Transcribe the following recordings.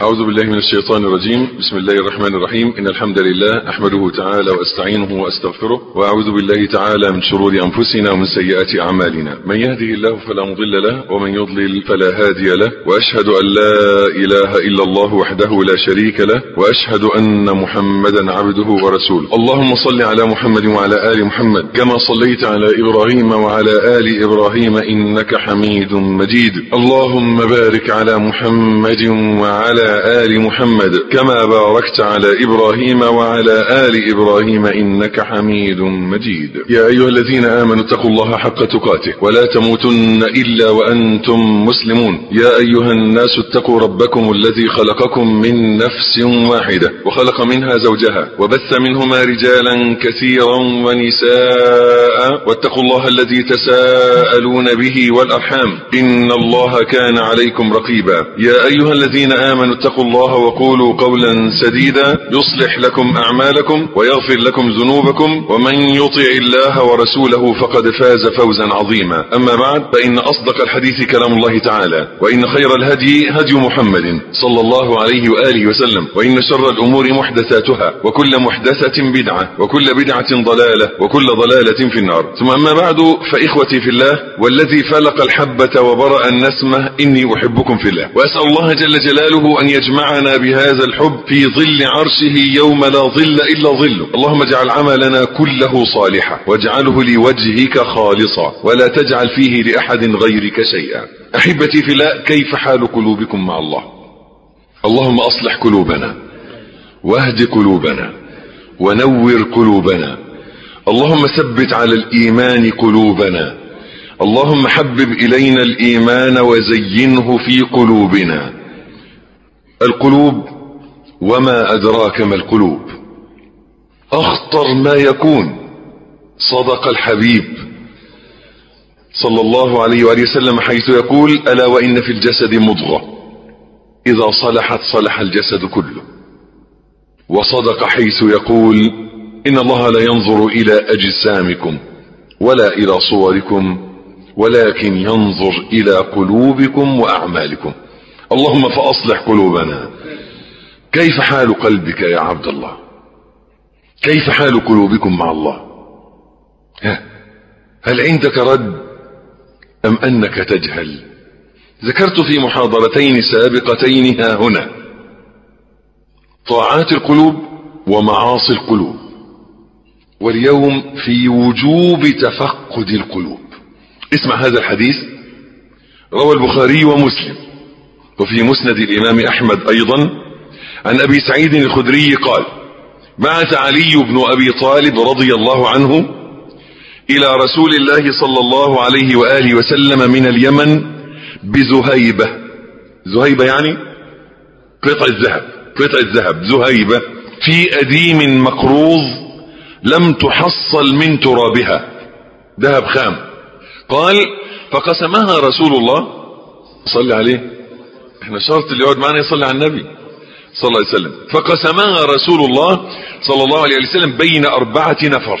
أعوذ بالله من الشيطان الرجيم بسم الله الرحمن الرحيم إن الحمد لله أحمده تعالى وأستعينه وأستغفره وأعوذ بالله تعالى من شرور أنفسنا ومن سيئات أعمالنا من يهده الله فلا مضل له ومن يضلل فلا هادي له وأشهد أن لا إله إلا الله وحده لا شريك له وأشهد أن محمدا عبده ورسوله اللهم صل على محمد وعلى آل محمد كما صليت على إبراهيم وعلى آل إبراهيم إنك حميد مجيد اللهم بارك على محمد وعلى آل محمد كما باركت على إبراهيم وعلى آل إبراهيم إنك حميد مجيد يا أيها الذين آمنوا اتقوا الله حق تقاته ولا تموتن إلا وأنتم مسلمون يا أيها الناس اتقوا ربكم الذي خلقكم من نفس واحدة وخلق منها زوجها وبث منهما رجالا كثيرا ونساء واتقوا الله الذي تساءلون به والأرحام إن الله كان عليكم رقيبا يا أيها الذين آمنوا اتقوا الله وقولوا قولا سديدا يصلح لكم أعمالكم ويغفر لكم ذنوبكم ومن يطع الله ورسوله فقد فاز فوزا عظيما أما بعد فإن أصدق الحديث كلام الله تعالى وإن خير الهدي هدي محمد صلى الله عليه وآله وسلم وإن شر الأمور محدثاتها وكل محدثة بدعة وكل بدعة ضلالة وكل ضلالة في النار ثم أما بعد فإخوتي في الله والذي فلق الحبة وبرأ النسمة إني أحبكم في الله وأسأل الله جل جلاله أن يجمعنا بهذا الحب في ظل عرشه يوم لا ظل إلا ظله اللهم اجعل عملنا كله صالحا واجعله لوجهك خالصا ولا تجعل فيه لأحد غيرك شيئا أحبتي في الله كيف حال قلوبكم مع الله اللهم أصلح قلوبنا واهد قلوبنا ونور قلوبنا اللهم ثبت على الإيمان قلوبنا اللهم حبب إلينا الإيمان وزينه في قلوبنا القلوب وما أدراك ما القلوب أخطر ما يكون صدق الحبيب صلى الله عليه وآله وسلم حيث يقول ألا وإن في الجسد مضغة إذا صلحت صلح الجسد كله وصدق حيث يقول إن الله لا ينظر إلى أجسامكم ولا إلى صوركم ولكن ينظر إلى قلوبكم وأعمالكم اللهم فأصلح قلوبنا كيف حال قلبك يا عبد الله كيف حال قلوبكم مع الله ها هل عندك رد أم أنك تجهل ذكرت في محاضرتين سابقتين ها هنا طاعات القلوب ومعاصي القلوب واليوم في وجوب تفقد القلوب اسمع هذا الحديث روى البخاري ومسلم وفي مسند الإمام أحمد أيضا عن أبي سعيد الخدري قال بعث علي بن أبي طالب رضي الله عنه إلى رسول الله صلى الله عليه وآله وسلم من اليمن بزهيبة زهيبة يعني قطع الذهب قطع الذهب زهيبة في أديم مقروض لم تحصل من ترابها ذهب خام قال فقسمها رسول الله صلى عليه احنا شرط اللي يقعد معنا يصلي على النبي صلى الله عليه وسلم فقسمها رسول الله صلى الله عليه وسلم بين أربعة نفر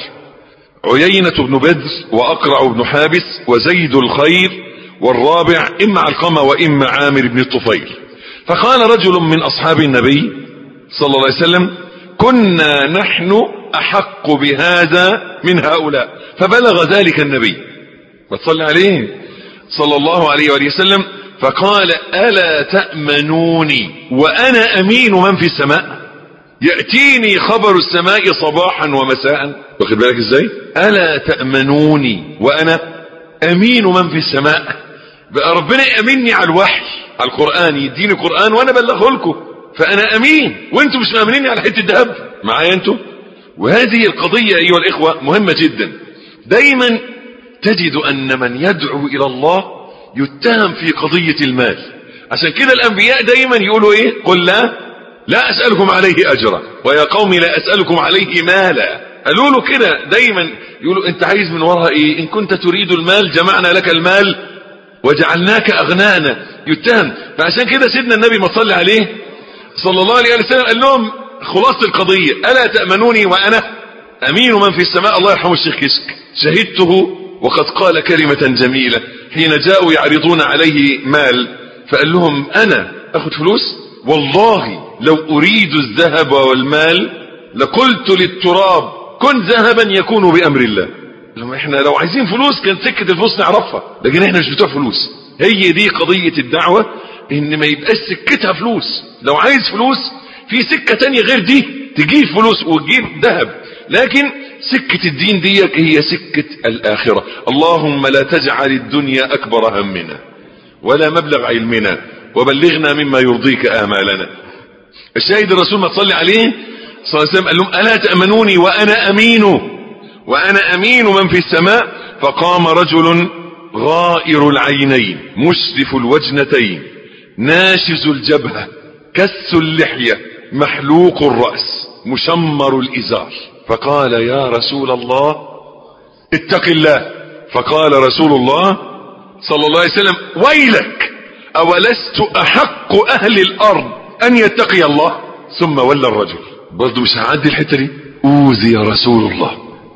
عيينة بن بدر وأقرع بن حابس وزيد الخير والرابع إما علقمة وإما عامر بن الطفيل فقال رجل من أصحاب النبي صلى الله عليه وسلم كنا نحن أحق بهذا من هؤلاء فبلغ ذلك النبي وتصلي عليه صلى الله عليه وآله وسلم فقال ألا تأمنوني وأنا أمين من في السماء يأتيني خبر السماء صباحا ومساء واخد بالك ازاي ألا تأمنوني وأنا أمين من في السماء بقى ربنا يأمني على الوحي على القرآن يديني قرآن وأنا بلغه لكم فأنا أمين وانتم مش مأمنيني على حتة ذهب معايا انتم وهذه القضية أيها الإخوة مهمة جدا دايما تجد أن من يدعو إلى الله يتهم في قضية المال عشان كده الأنبياء دايما يقولوا إيه قل لا لا أسألكم عليه أجرا ويا قوم لا أسألكم عليه مالا قالوا له كده دايما يقولوا أنت عايز من وراء إيه إن كنت تريد المال جمعنا لك المال وجعلناك أغنانا يتهم فعشان كده سيدنا النبي ما صلى عليه صلى الله عليه وسلم قال لهم خلاصة القضية ألا تأمنوني وأنا أمين من في السماء الله يرحمه الشيخ كشك شهدته وقد قال كلمة جميلة حين جاءوا يعرضون عليه مال فقال لهم أنا أخذ فلوس والله لو أريد الذهب والمال لقلت للتراب كن ذهبا يكون بأمر الله لما احنا لو عايزين فلوس كان سكة الفلوس نعرفها لكن احنا مش بتوع فلوس هي دي قضية الدعوة ان ما يبقاش سكتها فلوس لو عايز فلوس في سكة تانية غير دي تجيب فلوس وتجيب ذهب لكن سكة الدين دي هي سكة الآخرة اللهم لا تجعل الدنيا أكبر همنا ولا مبلغ علمنا وبلغنا مما يرضيك آمالنا الشاهد الرسول ما تصلي عليه صلى الله عليه وسلم قال لهم ألا تأمنوني وأنا أمين وأنا أمين من في السماء فقام رجل غائر العينين مشرف الوجنتين ناشز الجبهة كس اللحية محلوق الرأس مشمر الإزار فقال يا رسول الله اتق الله فقال رسول الله صلى الله عليه وسلم ويلك أولست أحق أهل الأرض أن يتقي الله ثم ولى الرجل برضه مش هعدي الحتة دي أوذي رسول الله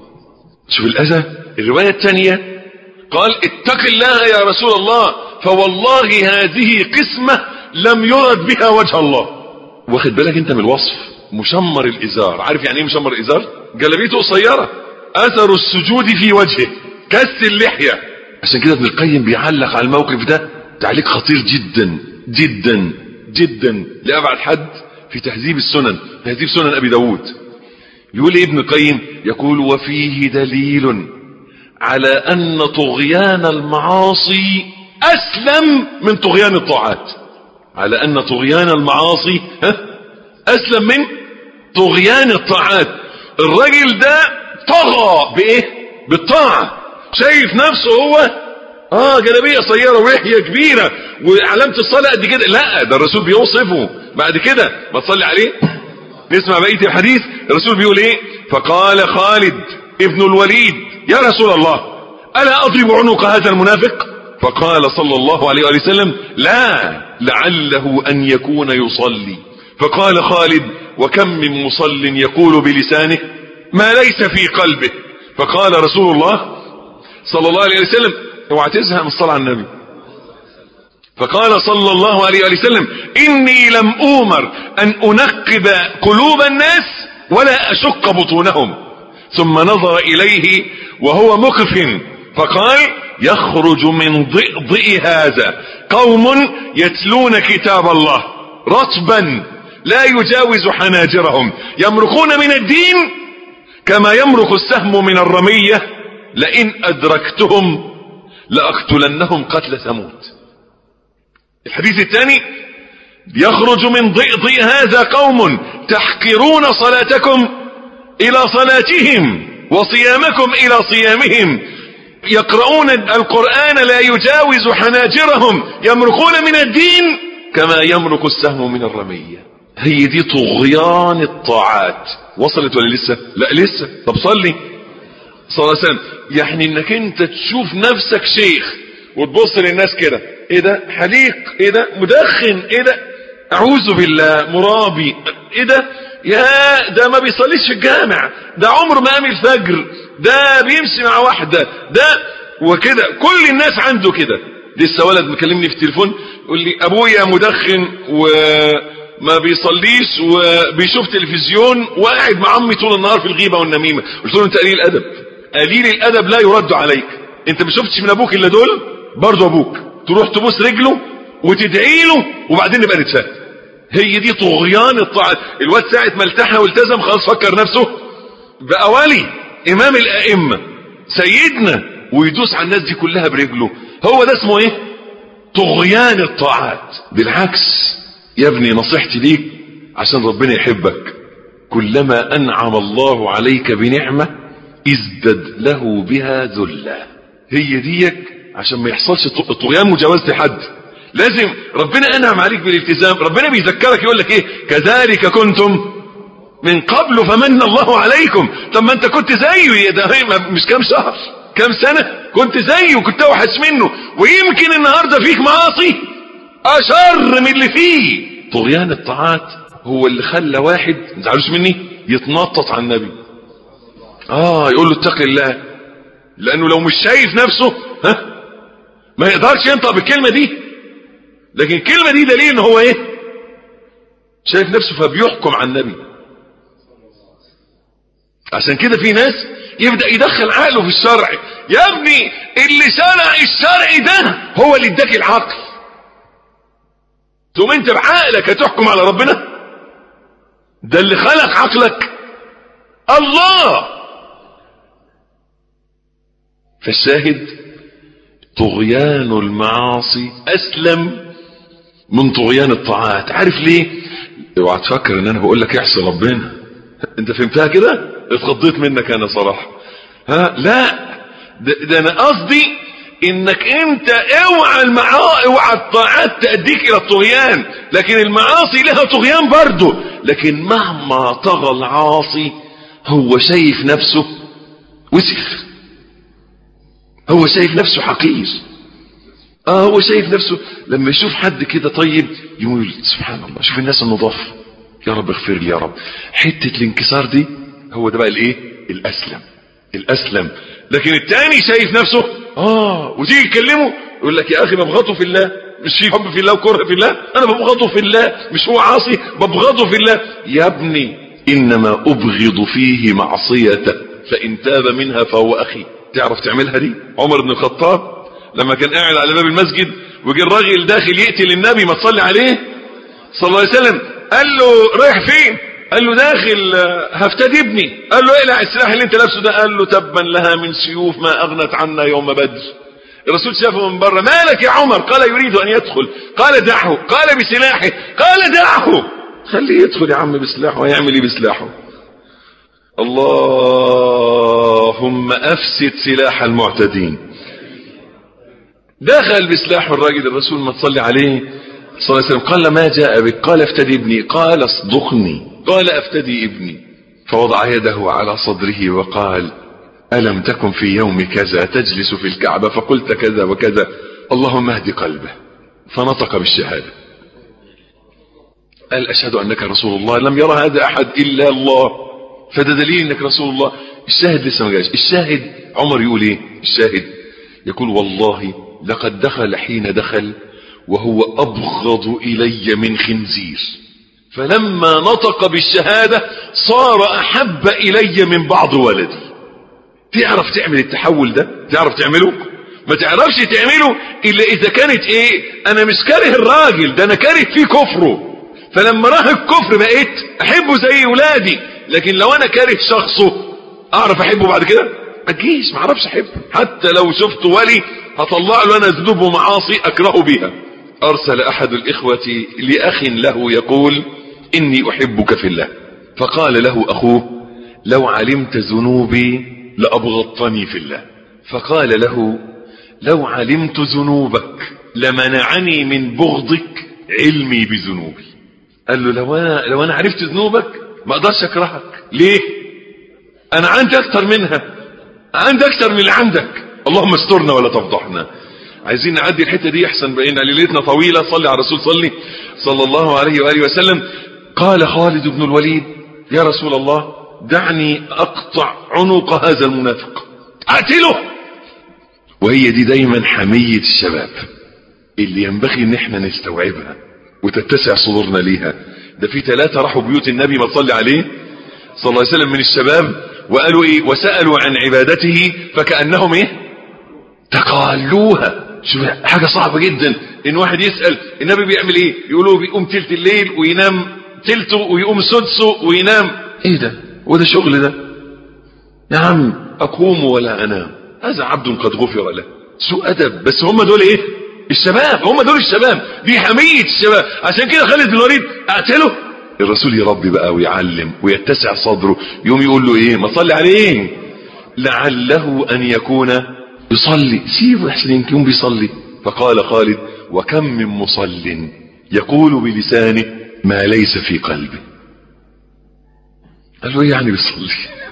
شوف الأذى الرواية الثانية قال اتق الله يا رسول الله فوالله هذه قسمة لم يرد بها وجه الله واخد بالك انت من الوصف مشمر الازار عارف يعني ايه مشمر الازار جلبيته قصيرة اثر السجود في وجهه كس اللحية عشان كده ابن القيم بيعلق على الموقف ده تعليق خطير جدا جدا جدا لأبعد حد في تهذيب السنن تهذيب سنن ابي داود يقول ايه ابن القيم يقول وفيه دليل على ان طغيان المعاصي اسلم من طغيان الطاعات على ان طغيان المعاصي ها اسلم من طغيان الطاعات الراجل ده طغى بايه بالطاعة شايف نفسه هو اه جلابيه قصيره ولحيه كبيره وعلامه الصلاه قد كده لا ده الرسول بيوصفه بعد كده ما تصلي عليه نسمع بقيه الحديث الرسول بيقول ايه فقال خالد ابن الوليد يا رسول الله الا اضرب عنق هذا المنافق فقال صلى الله عليه وآله وسلم لا لعله ان يكون يصلي فقال خالد وكم من مصل يقول بلسانه ما ليس في قلبه فقال رسول الله صلى الله عليه وسلم اوعى تزهق من الصلاه على النبي فقال صلى الله عليه وسلم إني لم أومر أن أنقب قلوب الناس ولا أشق بطونهم ثم نظر إليه وهو مخف فقال يخرج من ضئضئ هذا قوم يتلون كتاب الله رطبا لا يجاوز حناجرهم يمرقون من الدين كما يمرق السهم من الرمية لئن أدركتهم لأقتلنهم قتل ثمود الحديث الثاني يخرج من ضئضئ هذا قوم تحقرون صلاتكم إلى صلاتهم وصيامكم إلى صيامهم يقرؤون القرآن لا يجاوز حناجرهم يمرقون من الدين كما يمرق السهم من الرمية هي دي طغيان الطاعات وصلت ولا لسه لا لسه طب صلي صلى الله عليه وسلم يعني انك انت تشوف نفسك شيخ وتبص للناس كده ايه ده حليق ايه ده مدخن ايه ده اعوذ بالله مرابي ايه ده يا ده ما بيصليش في الجامع ده عمره ما قام الفجر ده بيمشي مع واحدة ده وكده كل الناس عنده كده لسه ولد مكلمني في التليفون يقول لي ابويا مدخن وما بيصليش وبيشوف تلفزيون وقاعد مع امي طول النهار في الغيبه والنميمه قلت له انت قليل الادب قليل الادب لا يرد عليك انت ما شفتش من ابوك الا دول برضه ابوك تروح تبوس رجله وتدعي له وبعدين نبقى نتفاهم هي دي طغيان الطاعات الواد ساعة ما التحى والتزم خلاص فكر نفسه بقى ولي امام الائمة سيدنا ويدوس على الناس دي كلها برجله هو ده اسمه ايه طغيان الطاعات بالعكس يا ابني نصيحتي ليك عشان ربنا يحبك كلما انعم الله عليك بنعمة ازدد له بها ذلة هي ديك عشان ما يحصلش طغيان مجاوزة حد لازم ربنا انعم عليك بالالتزام ربنا بيذكرك يقول لك ايه كذلك كنتم من قبل فمن الله عليكم طب ما انت كنت زيه ده مش كام شهر كام سنة كنت زيه كنت اوحش منه ويمكن النهاردة فيك معاصي اشر من اللي فيه طغيان الطاعات هو اللي خلى واحد ما تزعلوش مني يتنطط على النبي اه يقول له اتق الله لانه لو مش شايف نفسه ها ما يقدرش ينطق بالكلمة دي لكن الكلمة دي دليل ان هو ايه شايف نفسه فبيحكم على النبي عشان كده في ناس يبدأ يدخل عقله في الشرع يا ابني اللي شرع الشرع ده هو اللي اداك العقل ثم انت بعقلك هتحكم على ربنا ده اللي خلق عقلك الله فالشاهد طغيان المعاصي اسلم من طغيان الطاعات عارف ليه اوعى تفكر ان انا بقول لك احسن ربنا انت فهمتها كده اتخضيت منك انا صراحه ها لا ده, ده انا قصدي انك انت اوعى المعاصي اوعى الطاعات تأديك الى الطغيان لكن المعاصي لها طغيان برضه لكن مهما طغى العاصي هو شايف نفسه وسخ هو شايف نفسه حقير اه هو شايف نفسه لما يشوف حد كده طيب يقول سبحان الله شوف الناس النضاف يا رب اغفر لي يا رب حتة الانكسار دي هو ده بقى الايه الاسلم الاسلم لكن التاني شايف نفسه اه وتيجي تكلمه يقول لك يا اخي ببغضه في الله مش في حب في الله وكره في الله انا ببغضه في الله مش هو عاصي ببغضه في الله يا ابني انما ابغض فيه معصيته فان تاب منها فهو اخي تعرف تعملها دي عمر بن الخطاب لما كان قاعد على باب المسجد وجي الراجل داخل يقتل النبي ما تصلي عليه صلى الله عليه وسلم قال له رايح فين قال له داخل هفتدي ابني قال له اقلع السلاح اللي انت لابسه ده قال له تبا لها من سيوف ما اغنت عنا يوم بدر الرسول شافه من بره مالك يا عمر قال يريد ان يدخل قال دعه قال بسلاحه قال دعه خليه يدخل يا عم بسلاحه ويعمل ايه بسلاحه اللهم افسد سلاح المعتدين دخل بسلاحه الراجل الرسول ما تصلي عليه صلى الله عليه وسلم قال ما جاء بك قال افتدي ابني قال اصدقني قال افتدي ابني فوضع يده على صدره وقال ألم تكن في يوم كذا تجلس في الكعبة فقلت كذا وكذا اللهم اهد قلبه فنطق بالشهادة قال أشهد أنك رسول الله لم يرى هذا أحد إلا الله فده دليل أنك رسول الله الشاهد لسه ما جاش الشاهد عمر يقول إيه الشاهد يقول والله لقد دخل حين دخل وهو أبغض إلي من خنزير فلما نطق بالشهادة صار أحب إلي من بعض ولدي تعرف تعمل التحول ده تعرف تعمله ما تعرفش تعمله إلا إذا كانت إيه أنا مش كاره الراجل ده أنا كاره فيه كفره فلما راح الكفر بقيت أحبه زي ولادي لكن لو أنا كاره شخصه أعرف أحبه بعد كده ما تجيش ما اعرفش أحبه حتى لو شفت ولي هطلع له أنا ذنوب ومعاصي أكره بها أرسل أحد الإخوة لأخ له يقول إني أحبك في الله فقال له أخوه لو علمت ذنوبي لأبغضتني في الله فقال له لو علمت ذنوبك لمنعني من بغضك علمي بذنوبي قال له لو أنا, لو أنا عرفت ذنوبك ما أقدرش أكرهك ليه أنا عندي أكتر منها عندي أكتر من اللي عندك اللهم استرنا ولا تفضحنا عايزين نعدي الحتة دي احسن بقينا ليلتنا طويلة صلي على الرسول صلي صلى الله عليه وآله وسلم قال خالد بن الوليد يا رسول الله دعني اقطع عنق هذا المنافق اقتله وهي دي دايما حمية الشباب اللي ينبغي ان احنا نستوعبها وتتسع صدورنا ليها ده في ثلاثة راحوا بيوت النبي ما تصلي عليه صلى الله عليه وسلم من الشباب وقالوا ايه وسألوا عن عبادته فكأنهم ايه تقالوها شوف حاجة صعبة جدا ان واحد يسأل النبي بيعمل ايه يقولوا بيقوم تلت الليل وينام تلته ويقوم سدسه وينام ايه ده وده شغل ده يا عم اقوم ولا انام هذا عبد قد غفر له سوء ادب بس هم دول ايه الشباب هم دول الشباب دي حمية الشباب عشان كده خالد بن الوليد اقتله الرسول يربي بقى ويعلم ويتسع صدره يوم يقول له ايه ما صلي عليه لعله ان يكون يصلي سيبه احسن يمكن بيصلي فقال خالد وكم من مصل يقول بلسانه ما ليس في قلبه قال له ايه يعني بيصلي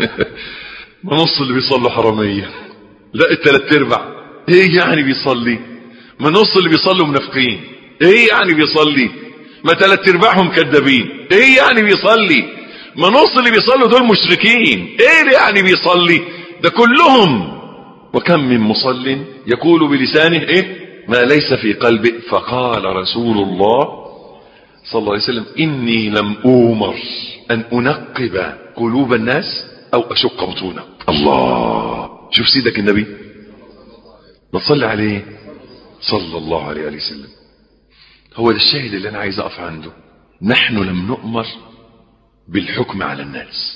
ما نص اللي بيصلوا حرامية لا التلات ارباع ايه يعني بيصلي ما نص اللي بيصلوا منافقين ايه يعني بيصلي ما تلات ارباعهم كذابين ايه يعني بيصلي ما نص اللي بيصلوا دول مشركين ايه يعني بيصلي ده كلهم وكم من مصل يقول بلسانه ايه ما ليس في قلبه فقال رسول الله صلى الله عليه وسلم إني لم أومر أن أنقب قلوب الناس أو أشق بطونهم الله شوف سيدك النبي ما تصلي عليه صلى الله عليه وسلم هو ده الشاهد اللي أنا عايز أقف عنده نحن لم نؤمر بالحكم على الناس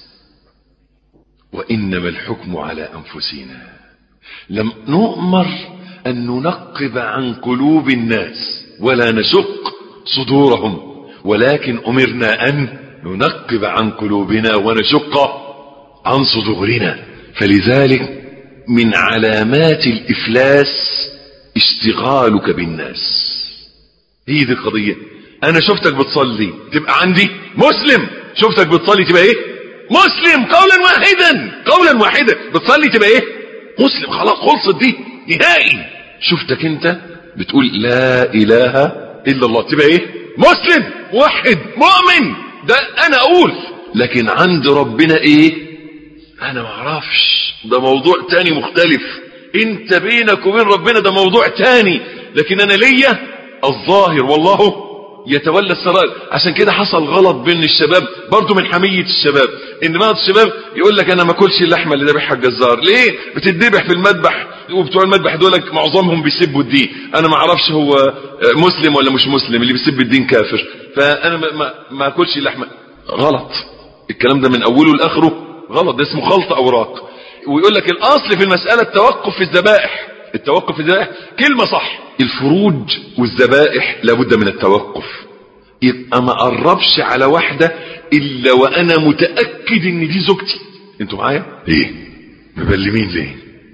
وإنما الحكم على أنفسنا لم نؤمر أن ننقب عن قلوب الناس ولا نشق صدورهم ولكن أمرنا أن ننقب عن قلوبنا ونشق عن صدورنا فلذلك من علامات الإفلاس اشتغالك بالناس هي دي القضية أنا شفتك بتصلي تبقى عندي مسلم شفتك بتصلي تبقى إيه مسلم قولا واحدا قولا واحدا بتصلي تبقى إيه مسلم خلاص خلصت دي نهائي شفتك أنت بتقول لا إله إلا الله تبقى إيه مسلم موحد مؤمن ده أنا أقول لكن عند ربنا إيه أنا ما أعرفش ده موضوع تاني مختلف انت بينك وبين ربنا ده موضوع تاني لكن انا ليا الظاهر والله يتولى السرائر عشان كده حصل غلط بين الشباب برضو من حمية الشباب ان بعض الشباب يقول لك انا ما اكلش اللحمه اللي ذبحها الجزار ليه بتذبح في المذبح وبتوع المذبح دول معظمهم بيسبوا الدين انا ما اعرفش هو مسلم ولا مش مسلم اللي بيسب الدين كافر فانا ما, ما, ما اكلش اللحمه غلط الكلام ده من اوله لاخره غلط ده اسمه خلط اوراق ويقول لك الاصل في المساله التوقف في الذبائح التوقف في الذبائح كلمه صح الفروج والذبائح لابد من التوقف يبقى ما قربش على واحده الا وانا متاكد ان دي زوجتي انتوا معايا ايه مبلمين ليه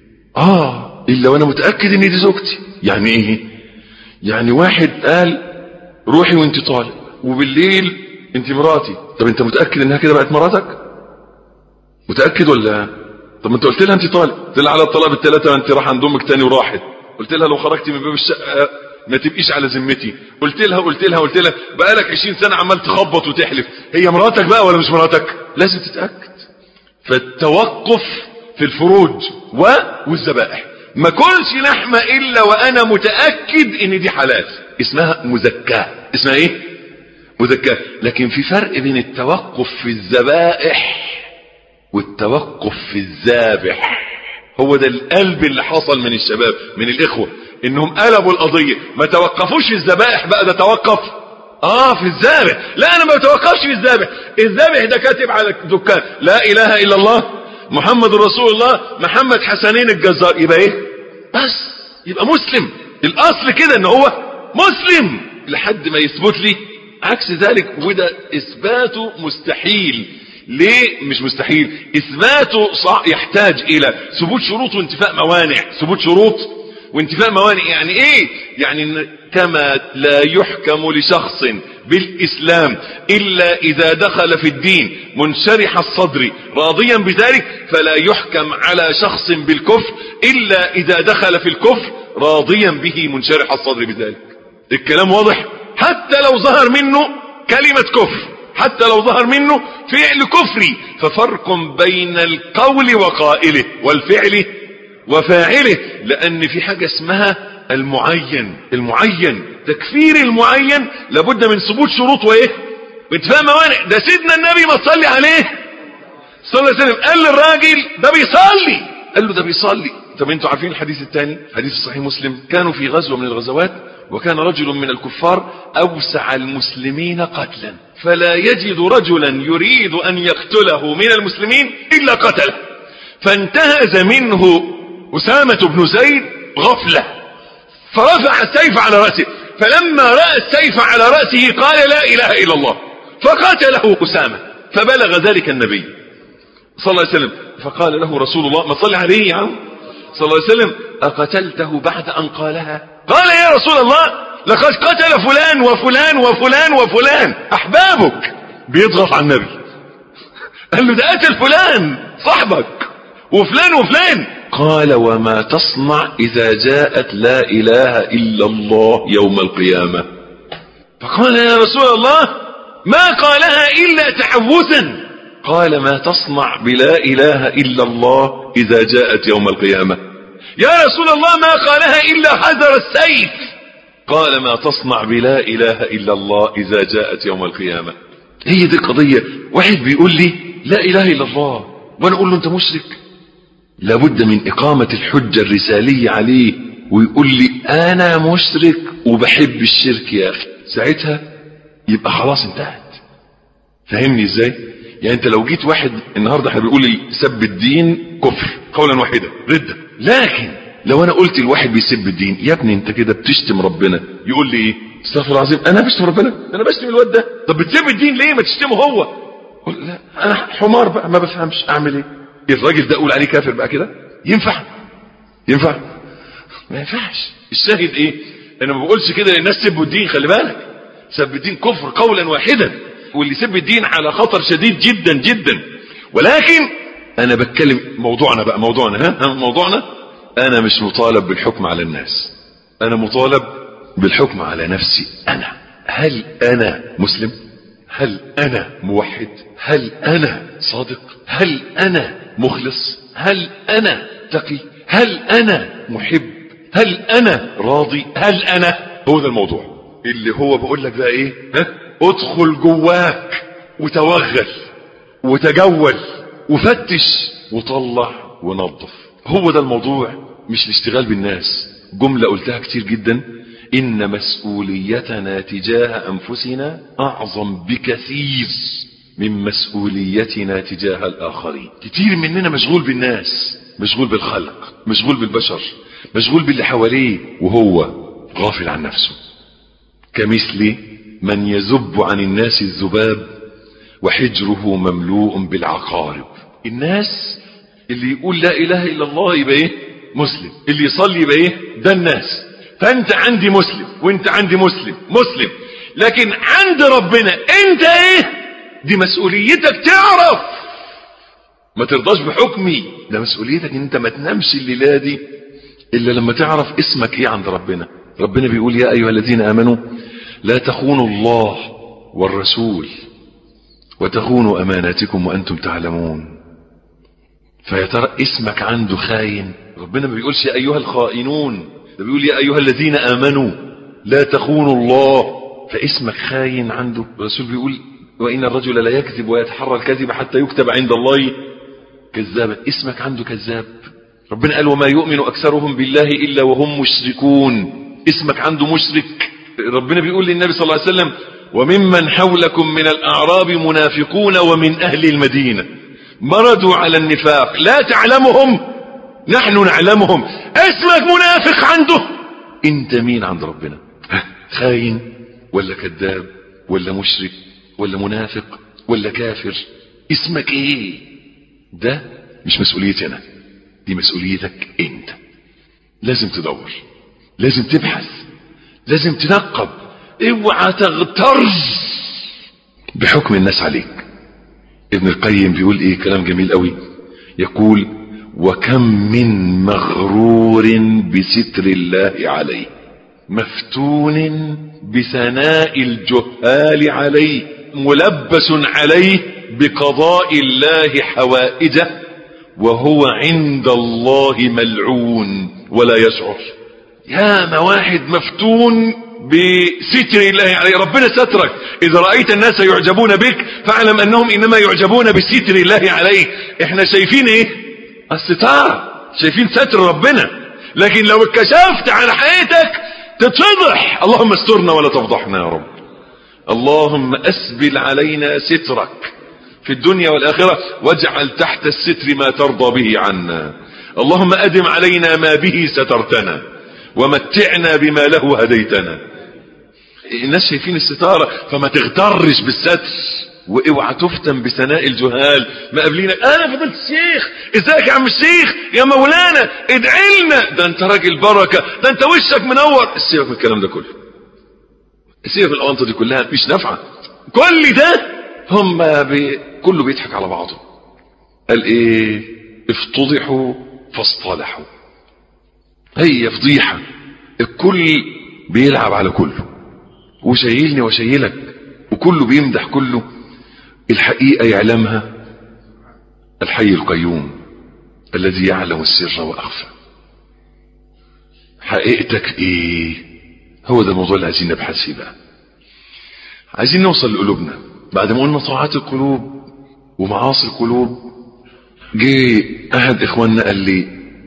اه الا وانا متاكد ان دي زوجتي يعني ايه يعني واحد قال روحي وانت طالق وبالليل انت مراتي طب انت متاكد انها كده بقت مراتك متاكد ولا طب ما انت قلت لها انت طالق قلت لها على الطلاق بالثلاثه ما انت راح عند امك تاني وراحت قلت لها لو خرجتي من باب الشقه ما تبقيش على ذمتي قلت لها قلت لها قلت لها بقالك 20 سنه عمال تخبط وتحلف هي مراتك بقى ولا مش مراتك لازم تتاكد فالتوقف في الفروج و والذبائح ما كلش لحمه الا وانا متاكد ان دي حلال اسمها مزكاه اسمها ايه مزكاه لكن في فرق بين التوقف في الذبائح والتوقف في الذابح هو ده القلب اللي حصل من الشباب من الاخوة انهم قلبوا القضية ما توقفوش في الذبائح بقى ده توقف اه في الذابح لا انا ما بتوقفش في الذابح الذابح ده كاتب على الدكان لا اله الا الله محمد رسول الله محمد حسنين الجزار يبقى ايه بس يبقى مسلم الاصل كده ان هو مسلم لحد ما يثبت لي عكس ذلك وده اثباته مستحيل ليه مش مستحيل اثباته صع يحتاج الى ثبوت شروط وانتفاء موانع ثبوت شروط وانتفاء موانع يعني ايه يعني إن كما لا يحكم لشخص بالاسلام الا اذا دخل في الدين منشرح الصدر راضيا بذلك فلا يحكم على شخص بالكفر الا اذا دخل في الكفر راضيا به منشرح الصدر بذلك الكلام واضح حتى لو ظهر منه كلمة كفر حتى لو ظهر منه فعل كفري ففرق بين القول وقائله والفعل وفاعله لان في حاجة اسمها المعين المعين تكفير المعين لابد من ثبوت شروط وايه وانتفاء موانع ده سيدنا النبي ما تصلي عليه صلى الله عليه وسلم قال للراجل ده بيصلي قال له ده بيصلي طب انتوا عارفين الحديث الثاني حديث صحيح مسلم كانوا في غزوة من الغزوات وكان رجل من الكفار أوسع المسلمين قتلا فلا يجد رجلا يريد أن يقتله من المسلمين إلا قتله فانتهز منه أسامة بن زيد غفلة فرفع السيف على رأسه فلما رأى السيف على رأسه قال لا إله إلا الله فقتله أسامة فبلغ ذلك النبي صلى الله عليه وسلم فقال له رسول الله ما صلي عليه يا عم صلى الله عليه وسلم أقتلته بعد أن قالها قال يا رسول الله لقد قتل فلان وفلان وفلان وفلان أحبابك بيضغط على النبي قال له ده قتل فلان صاحبك وفلان وفلان قال وما تصنع إذا جاءت لا إله إلا الله يوم القيامة فقال يا رسول الله ما قالها إلا تعوذا قال ما تصنع بلا إله إلا الله إذا جاءت يوم القيامة يا رسول الله ما قالها إلا حذر السيف قال ما تصنع بلا إله إلا الله إذا جاءت يوم القيامة هي دي القضية واحد بيقول لي لا إله إلا الله وأنا أقول له أنت مشرك لابد من إقامة الحجة الرسالية عليه ويقول لي أنا مشرك وبحب الشرك يا أخي ساعتها يبقى خلاص انتهت فهمني ازاي يعني انت لو جيت واحد النهارده احنا بنقول لي سب الدين كفر قولا واحدا ردة لكن لو انا قلت لواحد بيسب الدين يا ابني انت كده بتشتم ربنا يقول لي ايه استغفر الله العظيم انا بشتم ربنا انا بشتم الواد ده طب بتسب الدين ليه ما تشتمه هو قل لا انا حمار بقى ما بفهمش اعمل ايه الراجل ده اقول عليه كافر بقى كده ينفع ينفع ما ينفعش الشاهد ايه انا ما بقولش كده للناس سبوا الدين خلي بالك سب الدين كفر قولا واحدا واللي سب الدين على خطر شديد جدا جدا ولكن انا بتكلم موضوعنا بقى موضوعنا ها موضوعنا انا مش مطالب بالحكم على الناس انا مطالب بالحكم على نفسي انا هل انا مسلم هل انا موحد هل انا صادق هل انا مخلص هل انا تقي هل انا محب هل انا راضي هل انا هو ده الموضوع اللي هو بقول لك بقى ايه ها ادخل جواك وتوغل وتجول وفتش وطلع ونظف هو ده الموضوع مش الاشتغال بالناس جملة قلتها كتير جدا إن مسؤوليتنا تجاه أنفسنا أعظم بكثير من مسؤوليتنا تجاه الآخرين كتير مننا مشغول بالناس مشغول بالخلق مشغول بالبشر مشغول باللي حواليه وهو غافل عن نفسه كمثل من يزب عن الناس الذباب وحجره مملوء بالعقارب الناس اللي يقول لا اله الا الله يبقى ايه مسلم اللي يصلي يبقى ايه ده الناس فانت عندي مسلم وانت عندي مسلم مسلم لكن عند ربنا انت ايه دي مسؤوليتك تعرف ما ترضاش بحكمي ده مسؤوليتك ان انت ما تنامش الليله دي الا لما تعرف اسمك ايه عند ربنا ربنا بيقول يا ايها الذين امنوا لا تخونوا الله والرسول وتخونوا اماناتكم وانتم تعلمون فيا ترى اسمك عنده خاين ربنا ما بيقولش يا ايها الخائنون ده بيقول يا ايها الذين امنوا لا تخونوا الله فاسمك خاين عنده الرسول بيقول وان الرجل لا يكذب ويتحرى الكذب حتى يكتب عند الله كذابا اسمك عنده كذاب ربنا قال وما يؤمن اكثرهم بالله الا وهم مشركون اسمك عنده مشرك ربنا بيقول للنبي صلى الله عليه وسلم وممن حولكم من الاعراب منافقون ومن اهل المدينه مردوا على النفاق لا تعلمهم نحن نعلمهم اسمك منافق عنده انت مين عند ربنا خاين ولا كذاب ولا مشرك ولا منافق ولا كافر اسمك ايه ده مش مسؤوليتي انا دي مسؤوليتك انت لازم تدور لازم تبحث لازم تنقب اوعى تغتر بحكم الناس عليك ابن القيم بيقول ايه كلام جميل قوي يقول وكم من مغرور بستر الله عليه مفتون بثناء الجهال عليه ملبس عليه بقضاء الله حوائجه وهو عند الله ملعون ولا يشعر يا ما واحد مفتون بستر الله عليه ربنا سترك إذا رأيت الناس يعجبون بك فاعلم أنهم إنما يعجبون بستر الله عليه احنا شايفين ايه الستار شايفين ستر ربنا لكن لو اتكشفت على حياتك تتفضح اللهم استرنا ولا تفضحنا يا رب اللهم أسبل علينا سترك في الدنيا والآخرة واجعل تحت الستر ما ترضى به عنا اللهم أدم علينا ما به سترتنا ومتعنا بما له هديتنا الناس شايفين الستارة فما تغترش بالستر واوعى تفتن بثناء الجهال ما قابلينك انا فضلت الشيخ ازيك يا عم الشيخ يا مولانا ادعي لنا ده انت راجل بركه ده انت وشك منور سيبك من الكلام ده كله سيبك من الاونطه دي كلها مش نافعه كل ده هم بي... كله بيضحك على بعضه قال ايه افتضحوا فاصطلحوا هي فضيحه الكل بيلعب على كله وشايلني وشايلك وكله بيمدح كله الحقيقة يعلمها الحي القيوم الذي يعلم السر وأخفى حقيقتك ايه هو ده الموضوع اللي عايزين نبحث فيه بقى عايزين نوصل لقلوبنا بعد ما قلنا طاعات القلوب ومعاصي القلوب جه احد اخواننا قال لي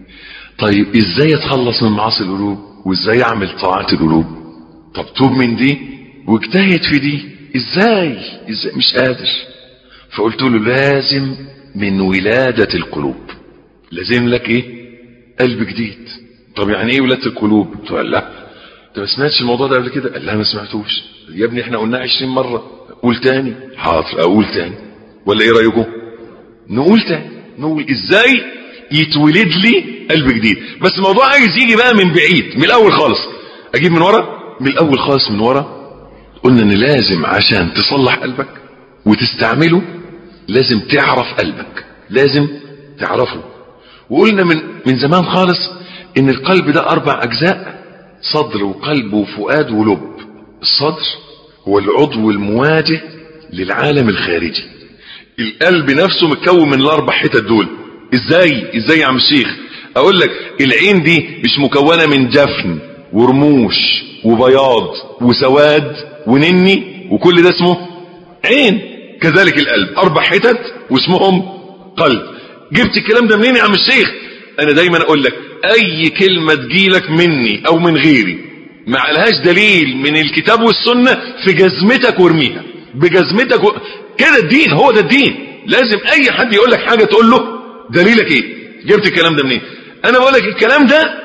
طيب ازاي اتخلص من معاصي القلوب وازاي اعمل طاعات القلوب طب توب من دي واجتهد في دي ازاي ازاي مش قادر فقلت له لازم من ولادة القلوب لازم لك ايه قلب جديد طب يعني ايه ولادة القلوب قال لا انت ما سمعتش الموضوع ده قبل كده قال لا ما سمعتوش يا ابني احنا قلناه 20 مرة قول تاني حاضر اقول تاني ولا ايه رايكم نقول تاني نقول ازاي يتولد لي قلب جديد بس الموضوع عايز يجي بقى من بعيد من الاول خالص اجيب من ورا من الاول خالص من ورا قلنا ان لازم عشان تصلح قلبك وتستعمله لازم تعرف قلبك لازم تعرفه وقلنا من من زمان خالص ان القلب ده اربع اجزاء صدر وقلب وفؤاد ولب الصدر هو العضو المواجه للعالم الخارجي القلب نفسه متكون من الاربع حتت دول ازاي ازاي يا عم الشيخ اقول لك العين دي مش مكونه من جفن ورموش وبياض وسواد ونني وكل ده اسمه عين كذلك القلب اربع حتت واسمهم قلب جبت الكلام ده منين يا عم الشيخ انا دايما اقول لك اي كلمة تجيلك مني او من غيري ما عليهاش دليل من الكتاب والسنة في جزمتك وارميها بجزمتك و... كده الدين هو ده الدين لازم اي حد يقول لك حاجة تقول له دليلك ايه جبت الكلام ده منين انا بقول لك الكلام ده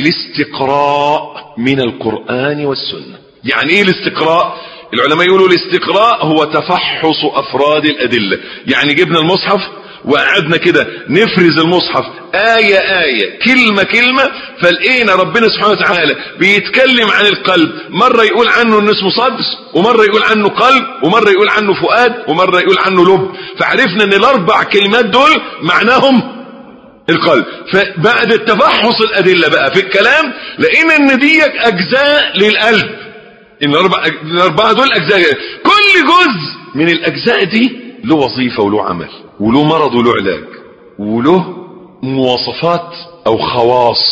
بالاستقراء من القرآن والسنة يعني ايه الاستقراء العلماء يقولوا الاستقراء هو تفحص افراد الادلة يعني جبنا المصحف وقعدنا كده نفرز المصحف آية آية كلمة كلمة فلقينا ربنا سبحانه وتعالى بيتكلم عن القلب مرة يقول عنه انه اسمه صدر ومرة يقول عنه قلب ومرة يقول عنه فؤاد ومرة يقول عنه لب فعرفنا ان الاربع كلمات دول معناهم القلب فبعد التفحص الادلة بقى في الكلام لقينا ان ديك اجزاء للقلب ان الاربع الاربعه دول اجزاء كل جزء من الاجزاء دي له وظيفه وله عمل وله مرض وله علاج وله مواصفات او خواص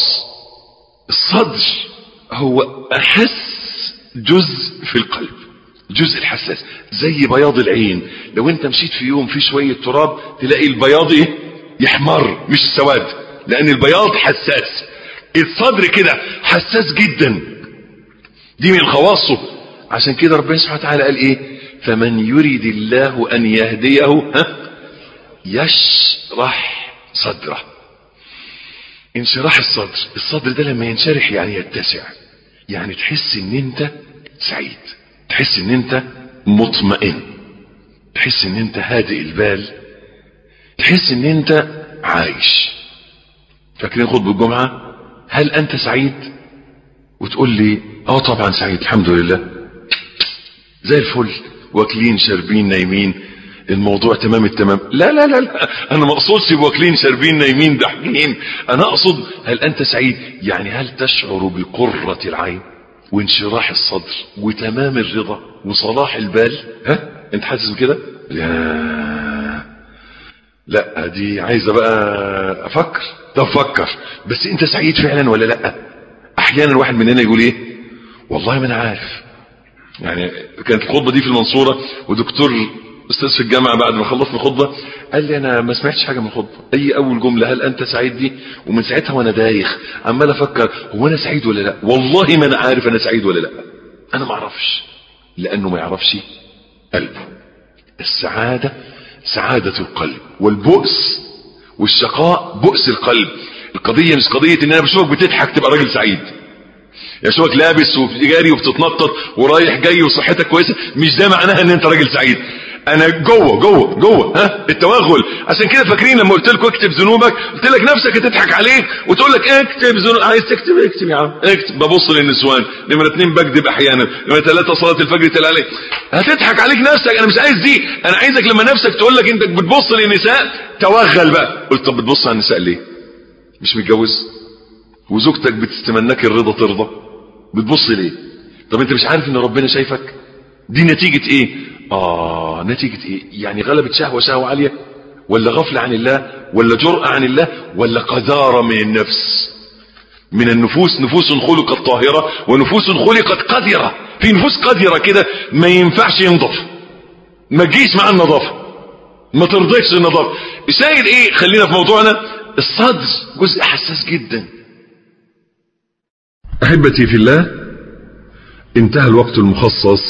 الصدر هو احس جزء في القلب جزء الحساس زي بياض العين لو انت مشيت في يوم في شويه تراب تلاقي البياض ايه يحمر مش السواد لان البياض حساس الصدر كده حساس جدا دي من خواصه عشان كده ربنا سبحانه وتعالى قال ايه فمن يريد الله ان يهديه ها يشرح صدره انشراح الصدر الصدر ده لما ينشرح يعني يتسع يعني تحس ان انت سعيد تحس ان انت مطمئن تحس ان انت هادئ البال تحس ان انت عايش فاكرين خطبة الجمعة هل انت سعيد وتقول لي اه طبعا سعيد الحمد لله زي الفل واكلين شاربين نايمين الموضوع تمام التمام لا لا لا, لا. انا ما اقصدش بواكلين شاربين نايمين ضاحكين انا اقصد هل انت سعيد يعني هل تشعر بقرة العين وانشراح الصدر وتمام الرضا وصلاح البال ها انت حاسس بكده لا لا دي عايزه بقى افكر طب فكر بس انت سعيد فعلا ولا لا احيانا الواحد مننا يقول ايه والله ما انا عارف يعني كانت الخطبه دي في المنصوره ودكتور استاذ في الجامعه بعد ما خلصنا الخطبه قال لي انا ما سمعتش حاجه من الخطبه اي اول جمله هل انت سعيد دي ومن ساعتها وانا دايخ عمال افكر هو انا سعيد ولا لا والله ما انا عارف انا سعيد ولا لا انا ما اعرفش لانه ما يعرفش قلبه السعاده سعاده القلب والبؤس والشقاء بؤس القلب القضيه مش قضيه ان انا بشوفك بتضحك تبقى راجل سعيد يا شوفك لابس وجاري وبتتنطط ورايح جاي وصحتك كويسه مش ده معناها ان انت راجل سعيد انا جوه جوه جوه ها التوغل عشان كده فاكرين لما قلت لكم اكتب ذنوبك قلت لك نفسك هتضحك عليك وتقول لك اكتب ذنوب عايز تكتب اكتب يا عم اكتب ببص للنسوان نمره اتنين بكذب احيانا نمره ثلاثه صلاه الفجر تلا عليك هتضحك عليك نفسك انا مش عايز دي انا عايزك لما نفسك تقول لك انت بتبص للنساء توغل بقى قلت طب بتبص على النساء ليه مش متجوز وزوجتك بتستمناك الرضا ترضى بتبص ليه طب انت مش عارف ان ربنا شايفك دي نتيجة ايه اه نتيجة ايه يعني غلبت شهوة شهوة عالية ولا غفلة عن الله ولا جرأة عن الله ولا قذارة من النفس من النفوس نفوس خلقت طاهرة ونفوس خلقت قذرة في نفوس قذرة كده ما ينفعش ينضف ما تجيش مع النظافة ما ترضيش النظافة سائل ايه خلينا في موضوعنا الصدر جزء حساس جدا احبتي في الله انتهى الوقت المخصص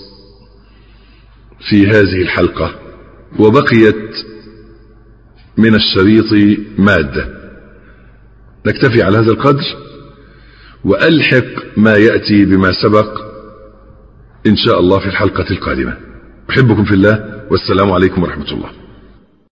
في هذه الحلقة وبقيت من الشريط مادة نكتفي على هذا القدر وألحق ما يأتي بما سبق إن شاء الله في الحلقة القادمة أحبكم في الله والسلام عليكم ورحمة الله